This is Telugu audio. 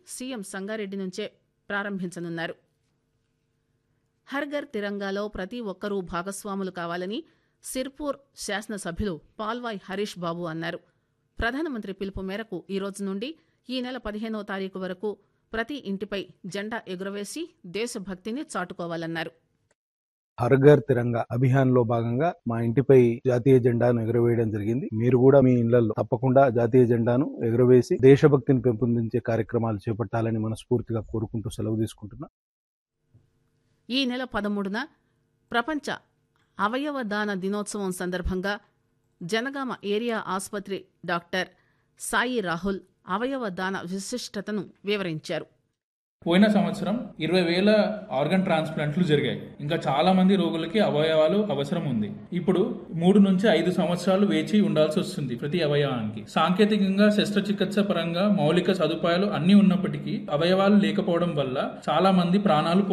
సీఎం సంగారెడ్డి నుంచే ప్రారంభించనున్నారు హర్ఘర్ తిరంగాలో ప్రతి ఒక్కరూ భాగస్వాములు కావాలని సిర్పూర్ శాసనసభ్యులు పాల్వాయ్ హరీష్ బాబు అన్నారు ప్రధానమంత్రి పిలుపు మేరకు ఈ రోజు నుండి ఈ నెల పదిహేనో తారీఖు వరకు ప్రతి ఇంటిపై జెండా ఎగురవేసి దేశభక్తిని చాటుకోవాలన్నారు హర్ఘర్ తిరంగా అభియాన్ లో భాగంగా మా ఇంటిపై జాతీయ జెండాను ఎగురవేయడం జరిగింది మీరు కూడా మీ ఇళ్లలో తప్పకుండా జాతీయ జెండాను ఎగురవేసి దేశభక్తిని పెంపొందించే కార్యక్రమాలు చేపట్టాలని మనస్ఫూర్తిగా కోరుకుంటూ సెలవు తీసుకుంటున్నా ఈ నెల పదమూడున ప్రపంచ అవయవ దాన దినోత్సవం సందర్భంగా జనగామ ఏరియా ఆసుపత్రి డాక్టర్ సాయి రాహుల్ అవయవ దాన విశిష్టతను వివరించారు పోయిన సంవత్సరం ఇరవై వేల ఆర్గన్ ట్రాన్స్ప్లాంట్లు జరిగాయి ఇంకా చాలా మంది రోగులకి అవయవాలు అవసరం ఉంది ఇప్పుడు మూడు నుంచి ఐదు సంవత్సరాలు వేచి ఉండాల్సి వస్తుంది ప్రతి అవయవానికి సాంకేతికంగా శస్త్రచికిత్స పరంగా మౌలిక సదుపాయాలు అన్ని ఉన్నప్పటికీ అవయవాలు లేకపోవడం వల్ల చాలా మంది ప్రాణాలు